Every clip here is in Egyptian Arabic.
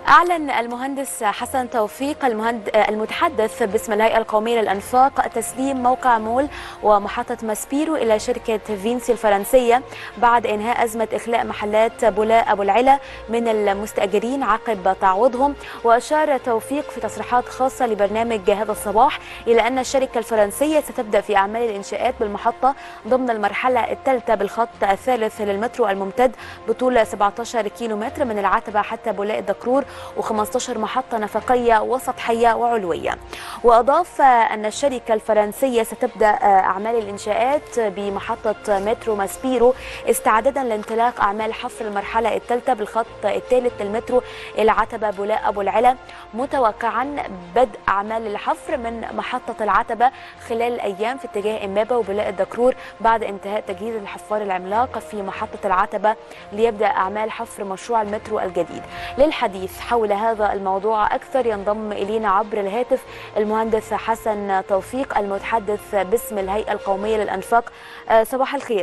أعلن المهندس حسن توفيق المهند... المتحدث باسم الهيئة القومية للأنفاق تسليم موقع مول ومحطة ماسبيرو إلى شركة فينسي الفرنسية بعد إنهاء أزمة إخلاء محلات بولاء أبو العلا من المستأجرين عقب تعويضهم وأشار توفيق في تصريحات خاصة لبرنامج هذا الصباح إلى أن الشركة الفرنسية ستبدأ في أعمال الإنشاءات بالمحطة ضمن المرحلة الثالثة بالخط الثالث للمترو الممتد بطول 17 كيلومتر من العتبة حتى بولاء الدكرور و15 محطة نفقية وسطحية وعلوية وأضاف أن الشركة الفرنسية ستبدأ أعمال الإنشاءات بمحطة مترو ماسبيرو استعدادا لانطلاق أعمال حفر المرحلة الثالثة بالخط الثالث للمترو العتبة بولاء أبو العلا متوقعا بدء أعمال الحفر من محطة العتبة خلال الأيام في اتجاه إمبابة وبولاء الدكرور بعد انتهاء تجهيز الحفار العملاق في محطة العتبة ليبدأ أعمال حفر مشروع المترو الجديد للحديث حول هذا الموضوع أكثر ينضم إلينا عبر الهاتف المهندس حسن توفيق المتحدث باسم الهيئة القومية للأنفاق صباح الخير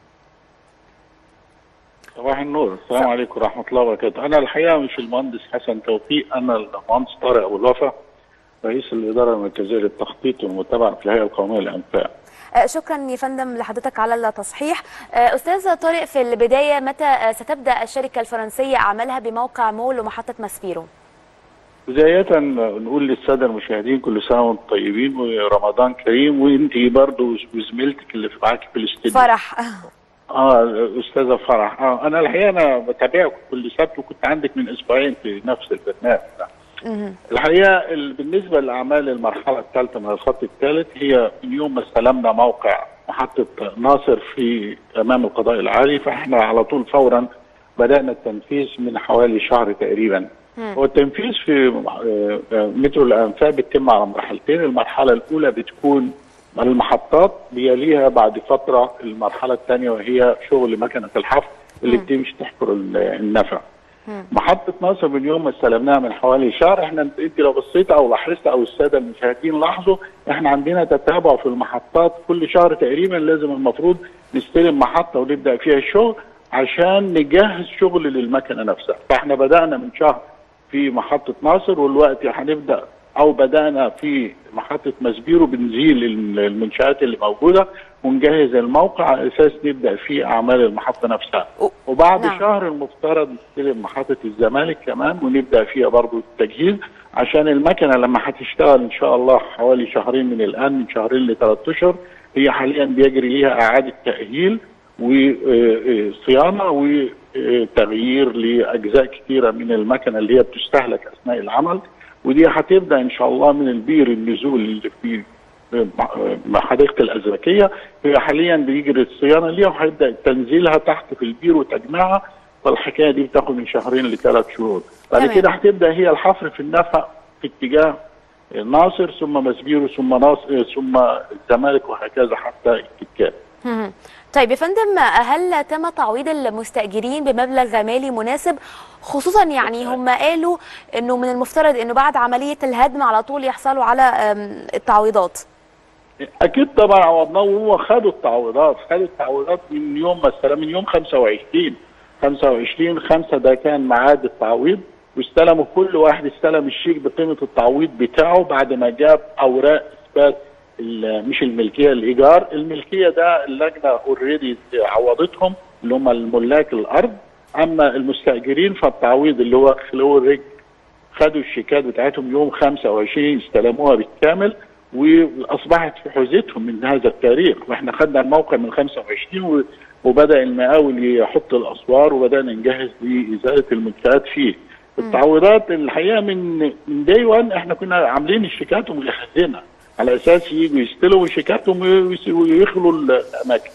صباح النور السلام عليكم ورحمة الله وبركاته أنا الحقيقة مش المهندس حسن توفيق أنا المهندس طارق أبو الوفا رئيس الإدارة المركزية للتخطيط والمتابعة في الهيئة القومية للأنفاق شكرا يا فندم لحضرتك على التصحيح استاذ طارق في البدايه متى ستبدا الشركه الفرنسيه اعمالها بموقع مول ومحطه ماسبيرو بداية نقول للسادة المشاهدين كل سنة وانتم طيبين ورمضان كريم وانت برضو وزميلتك اللي معاكي في الاستديو فرح اه استاذة فرح اه انا الحقيقة انا بتابعك كل سبت وكنت عندك من اسبوعين في نفس البرنامج ده الحقيقه بالنسبه لاعمال المرحله الثالثه من الخط الثالث هي من يوم ما استلمنا موقع محطه ناصر في امام القضاء العالي فاحنا على طول فورا بدانا التنفيذ من حوالي شهر تقريبا هو التنفيذ في مترو الانفاق بيتم على مرحلتين المرحله الاولى بتكون المحطات بيليها بعد فتره المرحله الثانيه وهي شغل مكنه الحفر اللي بتمشي تحفر النفق محطة ناصر من يوم ما استلمناها من حوالي شهر احنا انت لو بصيت او لاحظت او السادة المشاهدين لاحظوا احنا عندنا تتابع في المحطات كل شهر تقريبا لازم المفروض نستلم محطة ونبدأ فيها الشغل عشان نجهز شغل للمكنة نفسها فاحنا بدأنا من شهر في محطة ناصر والوقت هنبدأ او بدأنا في محطة مسبيرو بنزيل المنشآت اللي موجودة ونجهز الموقع على اساس نبدا فيه اعمال المحطه نفسها وبعد نعم. شهر المفترض نستلم محطه الزمالك كمان ونبدا فيها برضو التجهيز عشان المكنه لما هتشتغل ان شاء الله حوالي شهرين من الان من شهرين لثلاث اشهر هي حاليا بيجري ليها اعاده تاهيل وصيانه وتغيير لاجزاء كثيره من المكنه اللي هي بتستهلك اثناء العمل ودي هتبدا ان شاء الله من البير النزول اللي في حديقه الازركيه هي حاليا بيجري الصيانه ليها وهيبدا تنزيلها تحت في البير وتجميعها فالحكايه دي بتاخد من شهرين لثلاث شهور بعد كده هتبدا هي الحفر في النفق في اتجاه ناصر ثم مسبيرو ثم ناصر ثم الزمالك وهكذا حتى الكتكات طيب يا فندم هل تم تعويض المستاجرين بمبلغ مالي مناسب خصوصا يعني هم قالوا انه من المفترض انه بعد عمليه الهدم على طول يحصلوا على التعويضات اكيد طبعا عوضناهم وهو خدوا التعويضات خدوا التعويضات من يوم ما استلم من يوم 25 25 5 ده كان ميعاد التعويض واستلموا كل واحد استلم الشيك بقيمه التعويض بتاعه بعد ما جاب اوراق اثبات مش الملكيه الايجار الملكيه ده اللجنه اوريدي عوضتهم اللي هم الملاك الارض اما المستاجرين فالتعويض اللي هو خلو الرج خدوا الشيكات بتاعتهم يوم 25 استلموها بالكامل واصبحت في حوزتهم من هذا التاريخ واحنا خدنا الموقع من 25 وبدا المقاول يحط الاسوار وبدانا نجهز لازاله المنشات فيه التعويضات الحقيقه من من داي 1 احنا كنا عاملين الشيكات ومجهزينها على اساس يجوا يستلموا شيكاتهم ويخلوا الاماكن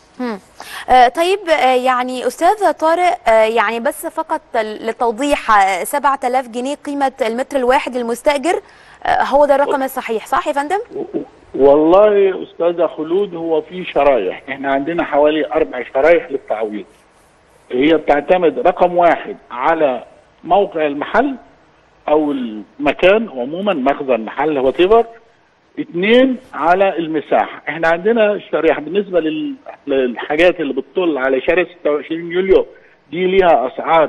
آه طيب آه يعني استاذ طارق آه يعني بس فقط للتوضيح 7000 جنيه قيمه المتر الواحد للمستاجر هو ده الرقم الصحيح صح يا فندم؟ والله استاذه خلود هو في شرايح احنا عندنا حوالي اربع شرايح للتعويض هي بتعتمد رقم واحد على موقع المحل او المكان عموما مخزن محل وات اثنين على المساحه احنا عندنا شريحه بالنسبه للحاجات اللي بتطل على شارع 26 يوليو دي ليها اسعار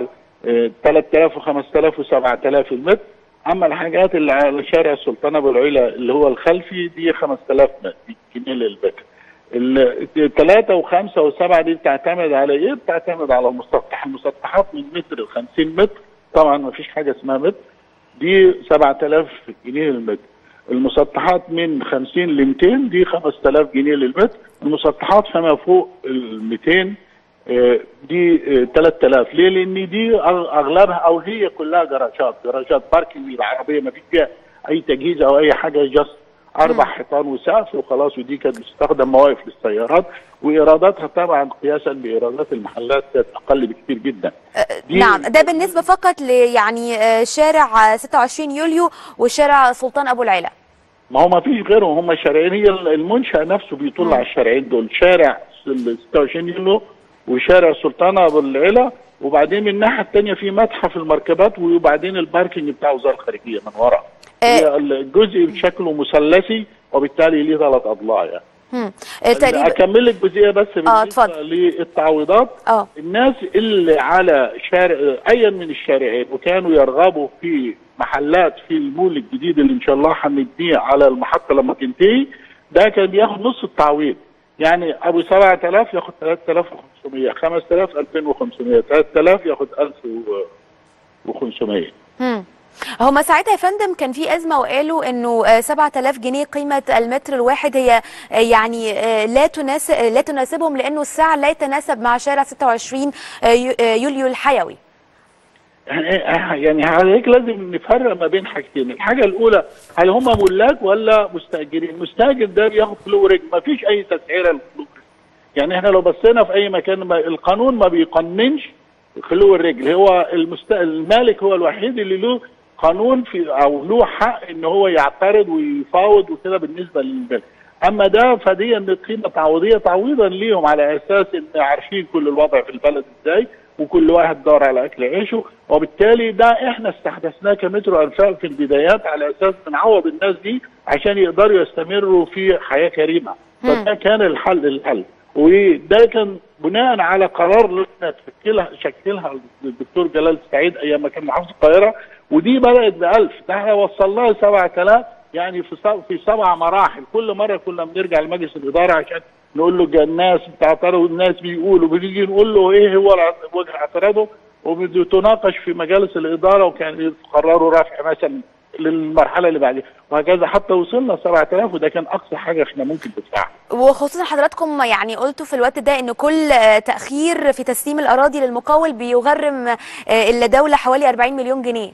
آه، 3000 و5000 و7000 المتر اما الحاجات اللي على شارع السلطان ابو العلا اللي هو الخلفي دي 5000 جنيه للمتر الثلاثة وخمسة وسبعة دي بتعتمد على ايه؟ بتعتمد على المسطح، المسطحات من متر ل 50 متر طبعا ما فيش حاجة اسمها متر دي 7000 جنيه للمتر المسطحات من 50 ل 200 دي 5000 جنيه للمتر المسطحات فما فوق ال 200 آه، دي آه، 3000 ليه؟ لان دي أغ- اغلبها او هي كلها جراجات جراجات باركنج العربيه ما فيش فيها اي تجهيز او اي حاجه جاست اربع حيطان وسقف وخلاص ودي كانت بتستخدم مواقف للسيارات وايراداتها طبعا قياسا بايرادات المحلات كانت اقل بكثير جدا دي- نعم ده بالنسبة فقط ل يعني آه، شارع آه، 26 يوليو وشارع سلطان أبو العلا ما هو ما فيش غيرهم هم شارعين هي المنشأ نفسه بيطل على الشارعين دول شارع ال 26 يوليو وشارع السلطان ابو العلا وبعدين من الناحيه الثانيه في متحف المركبات وبعدين الباركنج بتاع وزاره الخارجيه من ورا آه. هي الجزء بشكله مثلثي وبالتالي ليه ثلاث اضلاع يعني مم. آه، تقريبا اكمل لك جزئيه بس بالنسبه اتفضل. للتعويضات اه الناس اللي على شارع اي من الشارعين وكانوا يرغبوا في محلات في المول الجديد اللي ان شاء الله هنبنيه على المحطه لما تنتهي ده كان بياخد نص التعويض يعني ابو 7000 ياخد 3500 5000 2500 3000 ياخد 1500 مم. هما ساعتها يا فندم كان في أزمة وقالوا إنه آه، 7000 جنيه قيمة المتر الواحد هي آه، يعني آه، لا تناسب لا تناسبهم لأنه السعر لا يتناسب مع شارع 26 آه، يو- آه، يوليو الحيوي يعني يعني حضرتك لازم نفرق ما بين حاجتين، الحاجه الاولى هل هم ملاك ولا مستاجرين؟ المستاجر ده بياخد فلو رجل، ما فيش اي تسعيره للفلو رجل. يعني احنا لو بصينا في اي مكان ما القانون ما بيقننش خلو الرجل، هو المست... المالك هو الوحيد اللي له قانون في او له حق ان هو يعترض ويفاوض وكده بالنسبه للملك. اما ده فدي ان قيمه تعويضيه تعويضا ليهم على اساس ان عارفين كل الوضع في البلد ازاي وكل واحد دور على اكل عيشه وبالتالي ده احنا استحدثناه كمترو انفاق في البدايات على اساس بنعوض الناس دي عشان يقدروا يستمروا في حياه كريمه فده كان الحل الحل وده كان بناء على قرار لجنه تشكلها شكلها الدكتور جلال سعيد ايام ما كان محافظ القاهره ودي بدات ب 1000 ده احنا وصلناها 7000 يعني في سب- في سبع مراحل كل مره كنا بنرجع لمجلس الاداره عشان نقول له جا- الناس بتعترض والناس بيقولوا بنيجي نقول له ايه هو الع- وجه اعتراضه وبتناقش في مجالس الاداره وكان يقرروا رفع مثلا للمرحله اللي بعدها وهكذا حتى وصلنا 7000 وده كان اقصى حاجه احنا ممكن ندفعها وخصوصا حضراتكم يعني قلتوا في الوقت ده ان كل آه، تاخير في تسليم الاراضي للمقاول بيغرم آه، الدوله حوالي 40 مليون جنيه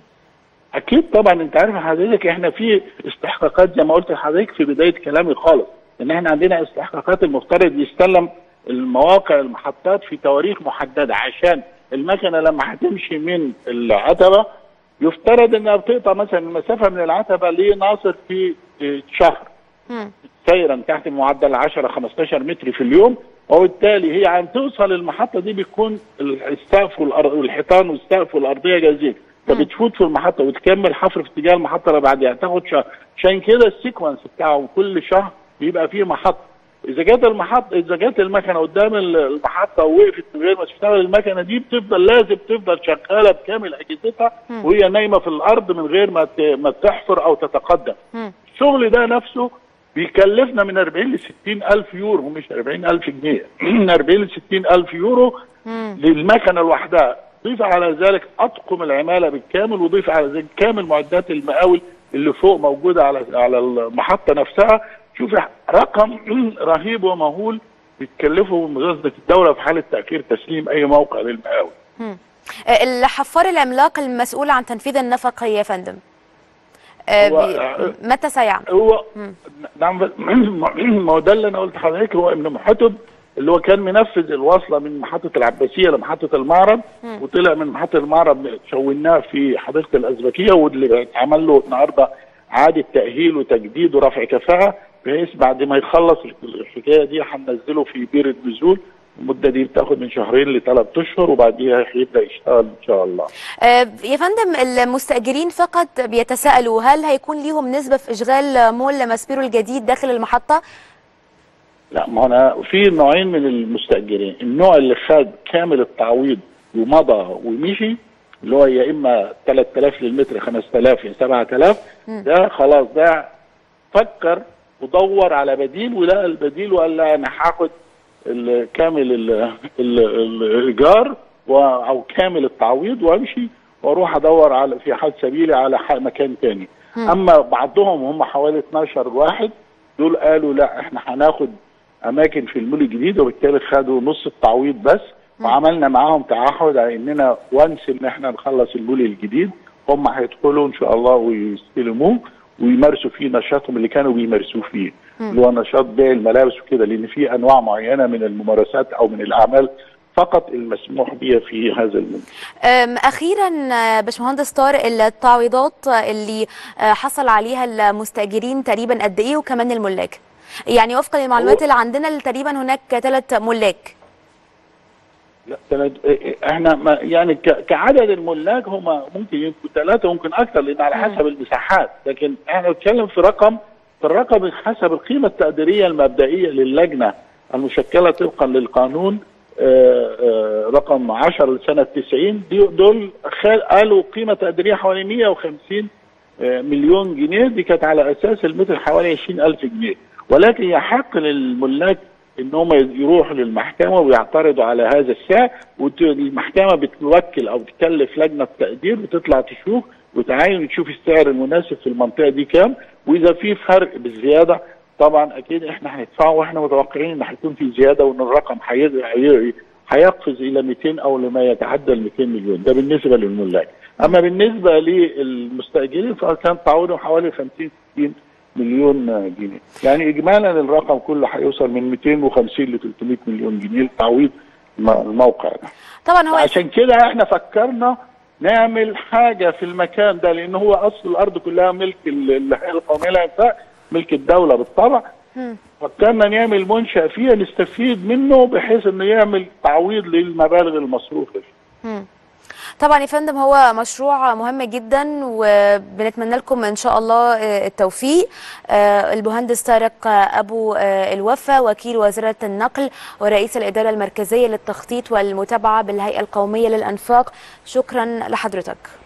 اكيد طبعا انت عارف حضرتك احنا في استحقاقات زي ما قلت لحضرتك في بدايه كلامي خالص ان احنا عندنا استحقاقات المفترض يستلم المواقع المحطات في تواريخ محدده عشان المكنه لما هتمشي من العتبه يفترض انها بتقطع مثلا المسافه من العتبه لناصر في اه، شهر مم. سيرا تحت معدل 10 15 متر في اليوم وبالتالي هي عم توصل المحطه دي بيكون السقف والأر- والحيطان والسقف والارضيه جاهزين فبتفوت في المحطه وتكمل حفر في اتجاه المحطه اللي بعدها تاخد شهر عشان كده السيكونس بتاعه كل شهر بيبقى فيه محطه اذا جت المحطه اذا جت المكنه قدام ال- المحطه ووقفت من غير ما تشتغل المكنه دي بتفضل لازم تفضل شغاله بكامل اجهزتها وهي نايمه في الارض من غير ما ت- ما تحفر او تتقدم مم. الشغل ده نفسه بيكلفنا من 40 ل 60 الف يورو مش 40 الف جنيه من 40 ل 60 الف يورو مم. للمكنه لوحدها ضيف على ذلك اطقم العماله بالكامل وضيف على ذلك كامل معدات المقاول اللي فوق موجوده على على المحطه نفسها شوف رقم رهيب ومهول بيتكلفه مجازة الدوله في حاله تاخير تسليم اي موقع للمقاول مم. آه، الحفار العملاق المسؤول عن تنفيذ النفقه يا فندم آه، هو- بي- متى سيعمل هو نعم ما هو ده اللي انا قلت لحضرتك هو ابن محتب اللي هو كان منفذ الوصله من محطه العباسيه لمحطه المعرض وطلع من محطه المعرض شوناه في حديقه الازبكيه واللي اتعمل له النهارده اعاده تاهيل وتجديد ورفع كفاءه بحيث بعد ما يخلص الحكايه دي هننزله في بير النزول المده دي بتاخد من شهرين لثلاث اشهر وبعديها هيبدا يشتغل ان شاء الله. آه، يا فندم المستأجرين فقط بيتساءلوا هل هيكون ليهم نسبة في إشغال مول ماسبيرو الجديد داخل المحطة؟ لا ما انا في نوعين من المستاجرين، النوع اللي خد كامل التعويض ومضى ومشي اللي هو يا اما 3000 للمتر 5000 يا 7000 ده خلاص ده فكر ودور على بديل ولقى البديل وقال لا انا هاخد ال- كامل ال- ال- الايجار و- او كامل التعويض وامشي واروح ادور على في حد سبيلي على ح- مكان تاني اما بعضهم هم حوالي 12 واحد دول قالوا لا احنا هناخد اماكن في المول الجديد وبالتالي خدوا نص التعويض بس وعملنا معاهم تعهد على اننا وانس ان احنا نخلص المول الجديد هم هيدخلوا ان شاء الله ويستلموه ويمارسوا فيه نشاطهم اللي كانوا بيمارسوه فيه اللي هو نشاط بيع الملابس وكده لان في انواع معينه من الممارسات او من الاعمال فقط المسموح بها في هذا المول أم، اخيرا آه، باشمهندس طارق التعويضات اللي آه، حصل عليها المستاجرين تقريبا قد ايه وكمان الملاك يعني وفقا للمعلومات هو- اللي عندنا تقريبا هناك ثلاث ملاك لا تلات- احنا ما يعني ك- كعدد الملاك هم ممكن يبقوا ثلاثه ممكن اكثر لان على حسب المساحات لكن احنا بنتكلم في رقم في الرقم حسب القيمه التقديريه المبدئيه للجنه المشكله طبقا للقانون آه، آه، رقم 10 لسنه 90 دي دول خال- قالوا قيمه تقديريه حوالي 150 آه، مليون جنيه دي كانت على اساس المتر حوالي 20000 جنيه ولكن يحق للملاك ان هم يروحوا للمحكمه ويعترضوا على هذا السعر والمحكمه بتوكل او بتكلف لجنه تقدير بتطلع تشوف وتعاين وتشوف السعر المناسب في المنطقه دي كام واذا في فرق بالزياده طبعا اكيد احنا هندفعه واحنا متوقعين ان هيكون في زياده وان الرقم هي- هي- هيقفز الى 200 او لما يتعدى ال 200 مليون ده بالنسبه للملاك اما بالنسبه للمستاجرين فكان تعويضهم حوالي 50 60 مليون جنيه يعني اجمالا الرقم كله هيوصل من 250 ل 300 مليون جنيه لتعويض الم- الموقع ده طبعا هو عشان كده احنا فكرنا نعمل حاجه في المكان ده لان هو اصل الارض كلها ملك ال- الهيئه القوميه للانفاق ملك الدوله بالطبع مم. فكرنا نعمل منشأ فيها نستفيد منه بحيث انه يعمل تعويض للمبالغ المصروفه فيه. مم. طبعا يا فندم هو مشروع مهم جدا وبنتمنى لكم ان شاء الله آه، التوفيق آه، المهندس طارق آه، ابو آه، الوفا وكيل وزاره النقل ورئيس الاداره المركزيه للتخطيط والمتابعه بالهيئه القوميه للانفاق شكرا لحضرتك